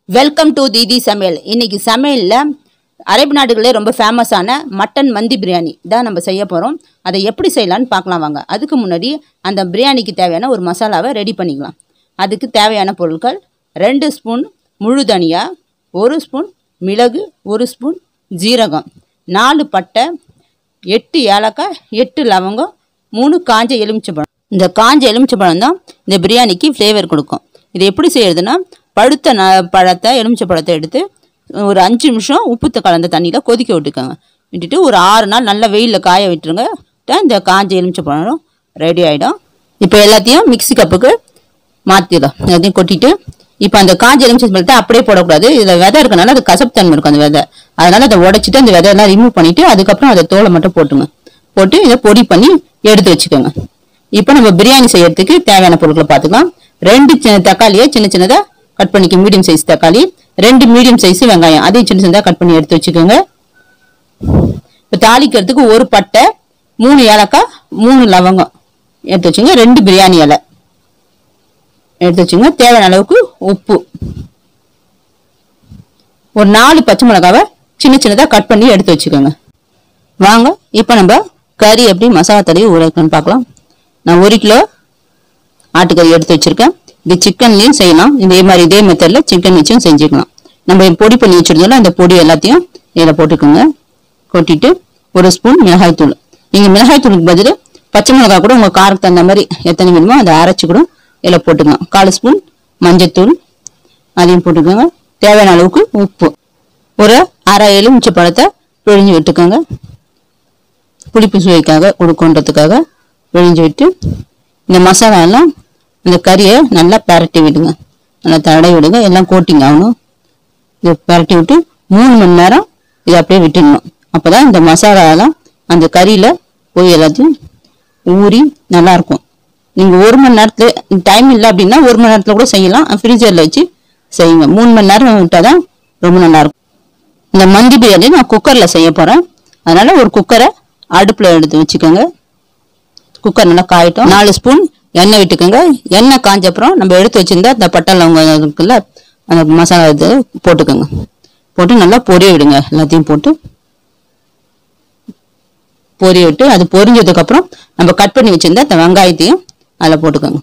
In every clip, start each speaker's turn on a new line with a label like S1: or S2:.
S1: welcome to தீதி சமையல் இன்னைக்கு சமையலில் அரபு நாடுகளே ரொம்ப ஃபேமஸான மட்டன் மந்தி பிரியாணி தான் நம்ம செய்ய போகிறோம் அதை எப்படி செய்யலாம்னு பார்க்கலாம் வாங்க அதுக்கு முன்னாடி அந்த பிரியாணிக்கு தேவையான ஒரு மசாலாவை ரெடி பண்ணிக்கலாம் அதுக்கு தேவையான பொருட்கள் ரெண்டு ஸ்பூன் முழு தனியா ஒரு ஸ்பூன் மிளகு ஒரு ஸ்பூன் ஜீரகம் நாலு பட்டை எட்டு ஏலக்காய் எட்டு லவங்கம் மூணு காஞ்ச எலுமிச்சைப்பழம் இந்த காஞ்ச எலுமிச்சைப்பழம் தான் இந்த பிரியாணிக்கு ஃப்ளேவர் கொடுக்கும் இது எப்படி செய்யறதுன்னா பழுத்த ந பழத்தை எலுமிச்சை பழத்தை எடுத்து ஒரு அஞ்சு நிமிஷம் உப்பு கலந்த தண்ணியில் கொதிக்க விட்டுக்கோங்க விட்டுட்டு ஒரு ஆறு நாள் நல்லா வெயிலில் காய விட்டுருங்க தான் இந்த காஞ்ச எலுமிச்சை பழம் ரெடி ஆகிடும் இப்போ எல்லாத்தையும் மிக்ஸி கப்புக்கு மாற்றிடும் எல்லாத்தையும் கொட்டிட்டு இப்போ அந்த காஞ்ச எலுமிச்சை பழத்தை அப்படியே போடக்கூடாது இதில் விதை இருக்கனால அது கசப்பு தன்மை இருக்கும் அந்த விதை அதனால அதை உடைச்சிட்டு அந்த விதையெல்லாம் ரிமூவ் பண்ணிட்டு அதுக்கப்புறம் அதை தோலை மட்டும் போட்டுங்க போட்டு இதை பொடி பண்ணி எடுத்து வச்சுக்கோங்க இப்போ நம்ம பிரியாணி செய்யறதுக்கு தேவையான பொருட்களை பார்த்துக்கலாம் ரெண்டு சின்ன தக்காளியை சின்ன சின்னதாக கட் பண்ணிக்க மீடியம் சைஸ் தக்காளி ரெண்டு மீடியம் சைஸ் வெங்காயம் அதையும் சின்ன சின்னதாக கட் பண்ணி எடுத்து வச்சுக்கோங்க இப்போ தாளிக்கிறதுக்கு ஒரு பட்டை மூணு ஏலக்காய் மூணு லவங்கம் எடுத்து வச்சுங்க ரெண்டு பிரியாணி இலை எடுத்து வச்சுங்க தேவையான அளவுக்கு உப்பு ஒரு நாலு பச்சை மிளகாவை சின்ன சின்னதாக கட் பண்ணி எடுத்து வச்சுக்கோங்க வாங்க இப்போ நம்ம கறி எப்படி மசாலா தடவி ஊற வைக்கணும்னு பார்க்கலாம் நான் ஒரு கிலோ ஆட்டுக்கறி எடுத்து வச்சிருக்கேன் இது சிக்கன்லேயும் செய்யலாம் இதே மாதிரி இதே மெத்தடில் சிக்கன் வச்சும் செஞ்சுக்கலாம் நம்ம பொடி பண்ணி வச்சிருந்தோம்ல அந்த பொடி எல்லாத்தையும் இதில் போட்டுக்கோங்க கொட்டிட்டு ஒரு ஸ்பூன் மிளகாய்த்தூள் நீங்கள் மிளகாய்த்தூளுக்கு பதில் பச்சை மிளகாய் கூட உங்கள் காரத்துக்கு தகுந்த மாதிரி எத்தனை வேணுமோ அதை அரைச்சி கூட இதில் போட்டுக்கலாம் கால் ஸ்பூன் மஞ்சத்தூள் அதையும் போட்டுக்கோங்க தேவையான அளவுக்கு உப்பு ஒரு அரை எலுமிச்சை பழத்தை பிழிஞ்சு விட்டுக்கோங்க புளிப்பு சுவைக்காக கொடுக்கன்றதுக்காக பிழிஞ்சு விட்டு இந்த மசாலா எல்லாம் இந்த கறியை நல்லா பரட்டி விடுங்க நல்லா தடவி விடுங்க எல்லாம் கோட்டிங் ஆகணும் இதை பரட்டி விட்டு மூணு மணி நேரம் இதை அப்படியே விட்டுடணும் அப்போதான் இந்த மசாலா எல்லாம் அந்த கறியில் போய் எல்லாத்தையும் ஊறி நல்லா இருக்கும் நீங்கள் ஒரு மணி நேரத்தில் டைம் இல்லை அப்படின்னா ஒரு மணி நேரத்தில் கூட செய்யலாம் ஃப்ரீசரில் வச்சு செய்யுங்க மூணு மணி நேரம் விட்டால் தான் ரொம்ப நல்லா இருக்கும் இந்த மந்தி பிரியாணி நான் குக்கரில் செய்ய போகிறேன் அதனால ஒரு குக்கரை அடுப்பில் எடுத்து வச்சுக்கோங்க குக்கர் நல்லா காயட்டும் நாலு ஸ்பூன் எண்ணெய் விட்டுக்கோங்க எண்ணெய் காஞ்ச அப்புறம் நம்ம எடுத்து வச்சிருந்தா இந்த பட்டை லவங்கம் இருக்குல்ல அந்த மசாலா இது போட்டுக்கோங்க போட்டு நல்லா பொரிய விடுங்க எல்லாத்தையும் போட்டு பொரிய விட்டு அது பொரிஞ்சதுக்கு அப்புறம் நம்ம கட் பண்ணி வச்சிருந்தா இந்த வெங்காயத்தையும் அதில் போட்டுக்கோங்க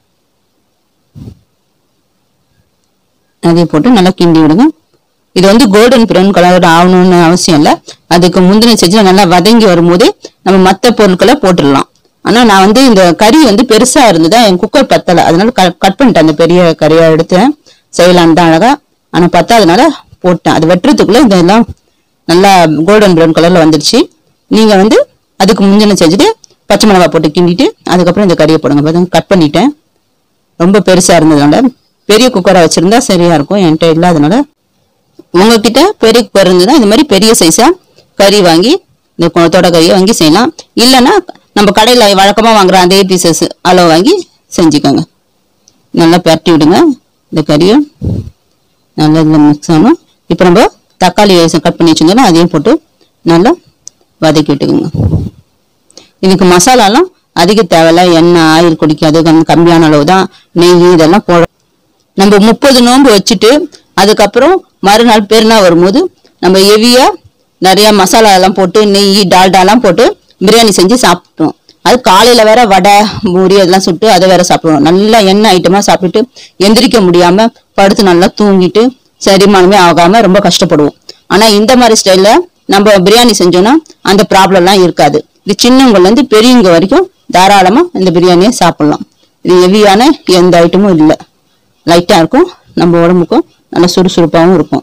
S1: அதையும் போட்டு நல்லா கிண்டி விடுங்க இது வந்து கோல்டன் ப்ரௌன் கலர் ஆகணும்னு அவசியம் இல்லை அதுக்கு முந்தின செஞ்சு நல்லா வதங்கி வரும்போதே நம்ம மற்ற பொருட்களை போட்டுடலாம் ஆனால் நான் வந்து இந்த கறி வந்து பெருசா இருந்ததா என் குக்கர் பத்தலை அதனால கட் பண்ணிட்டேன் அந்த பெரிய கறியை எடுத்தேன் செய்யலான்னு தான் அழகா ஆனால் பத்தாதனால போட்டேன் அது வெட்டுறதுக்குள்ள இதெல்லாம் நல்லா கோல்டன் ப்ரௌன் கலர்ல வந்துடுச்சு நீங்க வந்து அதுக்கு முந்தின செஞ்சுட்டு பச்சை மிளகாய் போட்டு கிண்டிட்டு அதுக்கப்புறம் இந்த கறியை போடுங்க கட் பண்ணிட்டேன் ரொம்ப பெருசா இருந்ததுனால பெரிய குக்கரை வச்சிருந்தா சரியா இருக்கும் என்கிட்ட இல்லாதனால உங்ககிட்ட பெரிய குக்கர் இருந்ததுன்னா இந்த மாதிரி பெரிய சைஸா கறி வாங்கி இந்த தொட கறியை வாங்கி செய்யலாம் இல்லைன்னா நம்ம கடையில் வழக்கமாக வாங்குற அதே பீசஸ் அளவு வாங்கி செஞ்சுக்கோங்க நல்லா பரட்டி விடுங்க இந்த கறியை நல்லா இதில் மிக்ஸ் ஆகணும் இப்போ நம்ம தக்காளி கட் பண்ணி வச்சுருந்தோம்னா அதையும் போட்டு நல்லா வதக்கி விட்டுக்கோங்க இதுக்கு மசாலாலாம் அதிக தேவையில்ல எண்ணெய் ஆயில் குடிக்காது கொஞ்சம் கம்மியான அளவு தான் நெய் இதெல்லாம் போட நம்ம முப்பது நோன்பு வச்சுட்டு அதுக்கப்புறம் மறுநாள் பெருநாள் வரும்போது நம்ம ஹெவியா நிறைய மசாலா எல்லாம் போட்டு நெய் டால்டாலாம் போட்டு பிரியாணி செஞ்சு சாப்பிட்டோம் அது காலையில வேற வடை பூரி அதெல்லாம் சுட்டு அதை வேற சாப்பிடுவோம் நல்லா எண்ணெய் ஐட்டமா சாப்பிட்டுட்டு எந்திரிக்க முடியாம படுத்து நல்லா தூங்கிட்டு செரிமானமே ஆகாம ரொம்ப கஷ்டப்படுவோம் ஆனா இந்த மாதிரி ஸ்டைல்ல நம்ம பிரியாணி செஞ்சோம்னா அந்த ப்ராப்ளம்லாம் இருக்காது இது சின்னவங்கல இருந்து பெரியவங்க வரைக்கும் தாராளமா இந்த பிரியாணியை சாப்பிடலாம் இது ஹெவியான எந்த ஐட்டமும் இல்லை லைட்டா இருக்கும் நம்ம உடம்புக்கும் நல்லா சுறுசுறுப்பாகவும் இருக்கும்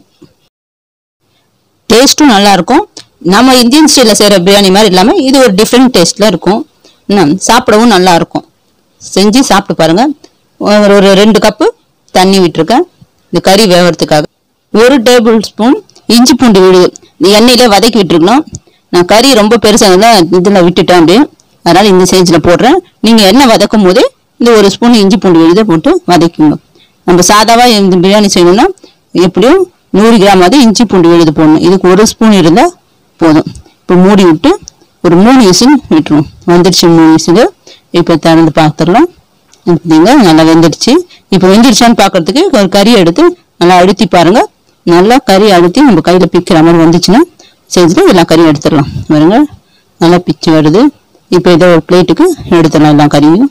S1: டேஸ்ட்டும் நல்லா இருக்கும் நம்ம இந்தியன் ஸ்டைல செய்யற பிரியாணி மாதிரி இல்லாம இது ஒரு டிஃப்ரெண்ட் டேஸ்ட்ல இருக்கும் இன்னும் சாப்பிடவும் நல்லா இருக்கும் செஞ்சு சாப்பிட்டு பாருங்க ஒரு ஒரு ரெண்டு கப்பு தண்ணி விட்டுருக்கேன் இந்த கறி வேகிறதுக்காக ஒரு டேபிள் ஸ்பூன் இஞ்சி பூண்டு விழுது இந்த எண்ணெயில வதக்கி விட்டுருக்கணும் நான் கறி ரொம்ப பெருசாக இதில் விட்டுட்டேன் அப்படியே அதனால இந்த ஸ்டேஜில் போடுறேன் நீங்க எண்ணெய் வதக்கும் போதே இந்த ஒரு ஸ்பூன் இஞ்சி பூண்டு விழுதை போட்டு வதக்குங்க நம்ம சாதாவா இந்த பிரியாணி செய்யணும்னா எப்படியும் நூறு கிராம் அது இஞ்சி பூண்டு விழுது போடணும் இதுக்கு ஒரு ஸ்பூன் இருந்தால் போதும் இப்போ மூடி விட்டு ஒரு மூணு விசில் விட்டுருவோம் வந்துடுச்சு மூணு விசில் இப்போ திறந்து பார்த்துடலாம் பார்த்தீங்க நல்லா வெந்துடுச்சு இப்போ வெந்துடுச்சான்னு பார்க்கறதுக்கு ஒரு கறி எடுத்து நல்லா அழுத்தி பாருங்க நல்லா கறி அழுத்தி நம்ம கையில பிக்கிற மாதிரி வந்துச்சுன்னா செஞ்சுட்டு இதெல்லாம் கறி எடுத்துடலாம் பாருங்க நல்லா பிச்சு வருது இப்போ இதை ஒரு பிளேட்டுக்கு எடுத்துடலாம் எல்லாம் கறியும்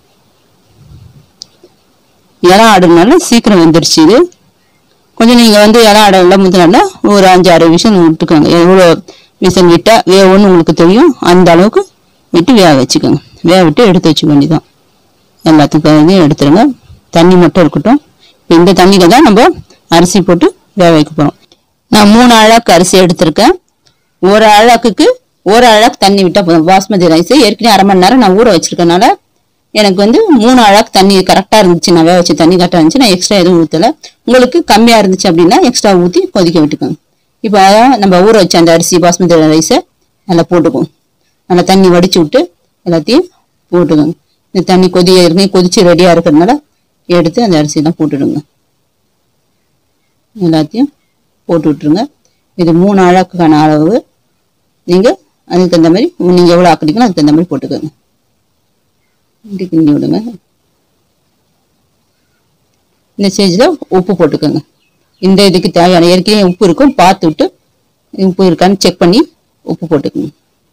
S1: இலை ஆடுனால சீக்கிரம் வெந்துருச்சு இது கொஞ்சம் நீங்க வந்து இலை ஆடை எல்லாம் முந்தினால ஒரு அஞ்சு ஆறு விஷயம் விட்டுக்கோங்க எவ்வளோ விசல் விட்டா வேவுன்னு உங்களுக்கு தெரியும் அந்த அளவுக்கு விட்டு வேக வச்சுக்கோங்க வேக விட்டு எடுத்து வச்சுக்க வேண்டியதான் எல்லாத்துக்கும் இதையும் எடுத்துருங்க தண்ணி மட்டும் இருக்கட்டும் இப்போ இந்த தண்ணியில தான் நம்ம அரிசி போட்டு வேக வைக்க போறோம் நான் மூணு அழாக்கு அரிசி எடுத்திருக்கேன் ஒரு அழாக்குக்கு ஒரு அழாக்கு தண்ணி விட்டா போதும் பாஸ்மதி ரைஸ் ஏற்கனவே அரை மணி நேரம் நான் ஊற வச்சிருக்கனால எனக்கு வந்து மூணு அழாக்கு தண்ணி கரெக்டா இருந்துச்சு நான் வேக வச்ச தண்ணி கரெக்டா இருந்துச்சு நான் எக்ஸ்ட்ரா எதுவும் ஊத்தல உங்களுக்கு கம்மியா இருந்துச்சு அப்படின்னா எக்ஸ்ட்ரா ஊத்தி கொதிக்க விட்டுக்கோங்க இப்போ நம்ம ஊற வச்ச அந்த அரிசி பாஸ்மதி ரைஸை நல்லா போட்டுக்குவோம் நல்லா தண்ணி வடிச்சு விட்டு எல்லாத்தையும் போட்டுக்கோங்க இந்த தண்ணி கொதிய இருக்கு கொதிச்சு ரெடியா இருக்கிறதுனால எடுத்து அந்த அரிசியெல்லாம் போட்டுடுங்க எல்லாத்தையும் போட்டு விட்டுருங்க இது மூணு அழகுக்கான அளவு நீங்க அதுக்கு தகுந்த மாதிரி நீங்க எவ்வளவு ஆக்குறீங்களோ அதுக்கு தகுந்த மாதிரி போட்டுக்கோங்க இப்படி கிண்டி விடுங்க இந்த ஸ்டேஜில் உப்பு போட்டுக்கோங்க இந்த இதுக்கு தேவையான ஏற்கனவே உப்பு இருக்கும் பார்த்து விட்டு உப்பு இருக்கான்னு செக் பண்ணி உப்பு போட்டுக்கோங்க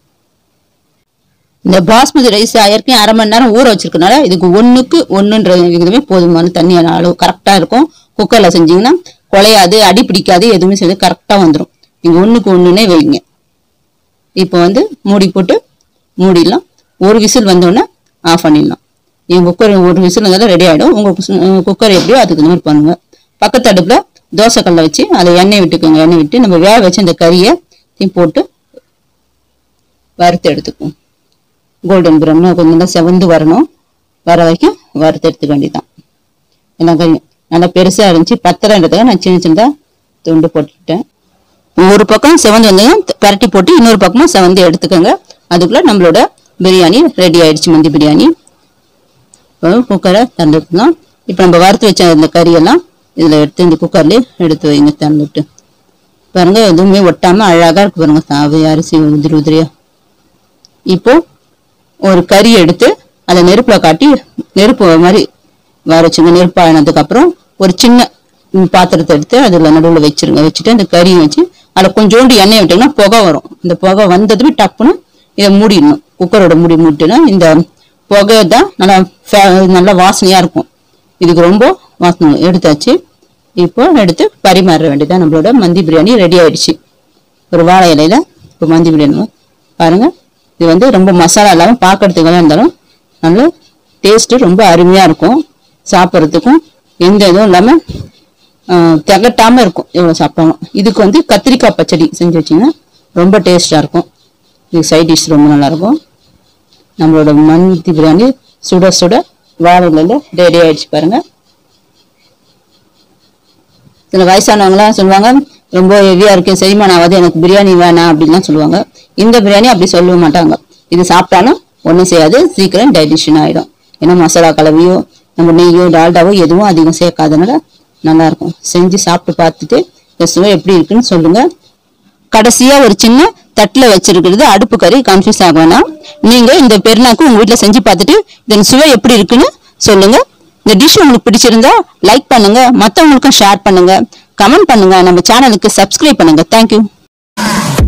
S1: இந்த பாஸ்மதி ரைஸ் ஏற்கனவே அரை மணி நேரம் ஊற வச்சிருக்கனால இதுக்கு ஒண்ணுக்கு ஒண்ணுன்ற விகிதமே போதுமான தண்ணியான அளவு கரெக்டா இருக்கும் குக்கர்ல செஞ்சீங்கன்னா குலையாது அடி பிடிக்காது எதுவுமே செய்யாது கரெக்டா வந்துடும் நீங்க ஒண்ணுக்கு ஒண்ணுன்னே வைங்க இப்போ வந்து மூடி போட்டு மூடிடலாம் ஒரு விசில் வந்தோடனே ஆஃப் பண்ணிடலாம் என் குக்கர் ஒரு விசில் இருந்தாலும் ரெடி ஆகிடும் உங்கள் குக்கர் எப்படியோ அதுக்கு இந்த மாதிரி பண்ணுங்க பக்கத்து அடுப்பில் தோசைக்கல்ல வச்சு அதில் எண்ணெய் விட்டுக்கோங்க எண்ணெய் விட்டு நம்ம வேக வச்சு அந்த கறியை போட்டு வறுத்து எடுத்துக்குவோம் கோல்டன் ப்ரௌன் கொஞ்சம் நல்லா செவந்து வரணும் வர வரைக்கும் வறுத்து எடுத்துக்க வேண்டியதான் எல்லாம் கறியும் நல்லா பெருசாக இருந்துச்சு பத்திரன்றதுக்காக நான் சின்ன சின்னதாக துண்டு போட்டுக்கிட்டேன் ஒரு பக்கம் செவந்து வந்ததும் பரட்டி போட்டு இன்னொரு பக்கமும் செவந்து எடுத்துக்கோங்க அதுக்குள்ள நம்மளோட பிரியாணி ரெடி ஆயிடுச்சு மந்தி பிரியாணி இப்போ குக்கரை திறந்துக்கலாம் இப்போ நம்ம வறுத்து வச்ச இந்த கறியெல்லாம் இதில் எடுத்து இந்த குக்கர்லேயே எடுத்து வைங்க திறந்துட்டு பாருங்க எதுவுமே ஒட்டாம அழகா இருக்கு பாருங்க சாவு அரிசி உதிரி உதிரியா இப்போ ஒரு கறி எடுத்து அதை நெருப்புல காட்டி நெருப்பு மாதிரி வர வச்சுங்க நெருப்பு ஆனதுக்கு அப்புறம் ஒரு சின்ன ம், பாத்திரத்தை எடுத்து அதுல நடுவுல வச்சிருங்க வச்சுட்டு அந்த கறியை வச்சு அதில் கொஞ்சோண்டு எண்ணெய் விட்டீங்கன்னா புகை வரும் இந்த புகை வந்ததுமே டப்புன்னு இதை மூடிடணும் குக்கரோட மூடி மூட்டினா இந்த புகை தான் நல்லா ஃபே- நல்லா வாசனையா இருக்கும் இதுக்கு ரொம்ப வாசனை எடுத்தாச்சு இப்போ எடுத்து பரிமாற வேண்டியதான் நம்மளோட மந்தி பிரியாணி ரெடி ஆயிடுச்சு ஒரு வாழை இலையில இப்போ மந்தி பிரியாணி பாருங்க இது வந்து ரொம்ப மசாலா இல்லாமல் பார்க்கறதுக்கு இருந்தாலும் நல்ல டேஸ்ட் ரொம்ப அருமையா இருக்கும் சாப்பிட்றதுக்கும் எந்த இதுவும் இல்லாம ஆஹ், திகட்டாம இருக்கும் எவ்வளவு சாப்பிட்டாலும் இதுக்கு வந்து கத்திரிக்காய் பச்சடி செஞ்சு வச்சீங்கன்னா ரொம்ப டேஸ்டா இருக்கும் இது சைட் டிஷ் ரொம்ப நல்லா இருக்கும் நம்மளோட மந்தி பிரியாணி சுட சுட வாழை இலையில ரெடி ஆயிடுச்சு பாருங்க சில வயசானவங்களாம் சொல்லுவாங்க ரொம்ப ஹெவியா இருக்கு செரிமானம் ஆகாது எனக்கு பிரியாணி வேணாம் அப்படின்லாம் சொல்லுவாங்க இந்த பிரியாணி அப்படி சொல்ல மாட்டாங்க இது சாப்பிட்டாலும் ஒன்றும் செய்யாது சீக்கிரம் டைஜஷன் ஆயிடும் ஏன்னா மசாலா கலவையோ நம்ம நெய்யோ டால்டாவோ எதுவும் அதிகம் சேர்க்காதனால நல்லா இருக்கும் செஞ்சு சாப்பிட்டு பார்த்துட்டு இந்த சுவை எப்படி இருக்குன்னு சொல்லுங்க கடைசியா ஒரு சின்ன தட்டுல வச்சிருக்கிறது அடுப்பு கறி கன்ஃபியூஸ் ஆக வேணாம் நீங்க இந்த பெருநாக்கு உங்க வீட்ல செஞ்சு பார்த்துட்டு இதன் சுவை எப்படி இருக்குன்னு சொல்லுங்க இந்த டிஷ் உங்களுக்கு பிடிச்சிருந்தா லைக் பண்ணுங்க மத்தவங்களுக்கும் ஷேர் பண்ணுங்க கமெண்ட் பண்ணுங்க நம்ம சேனலுக்கு சப்ஸ்கிரைப் பண்ணுங்க தேங்க்யூ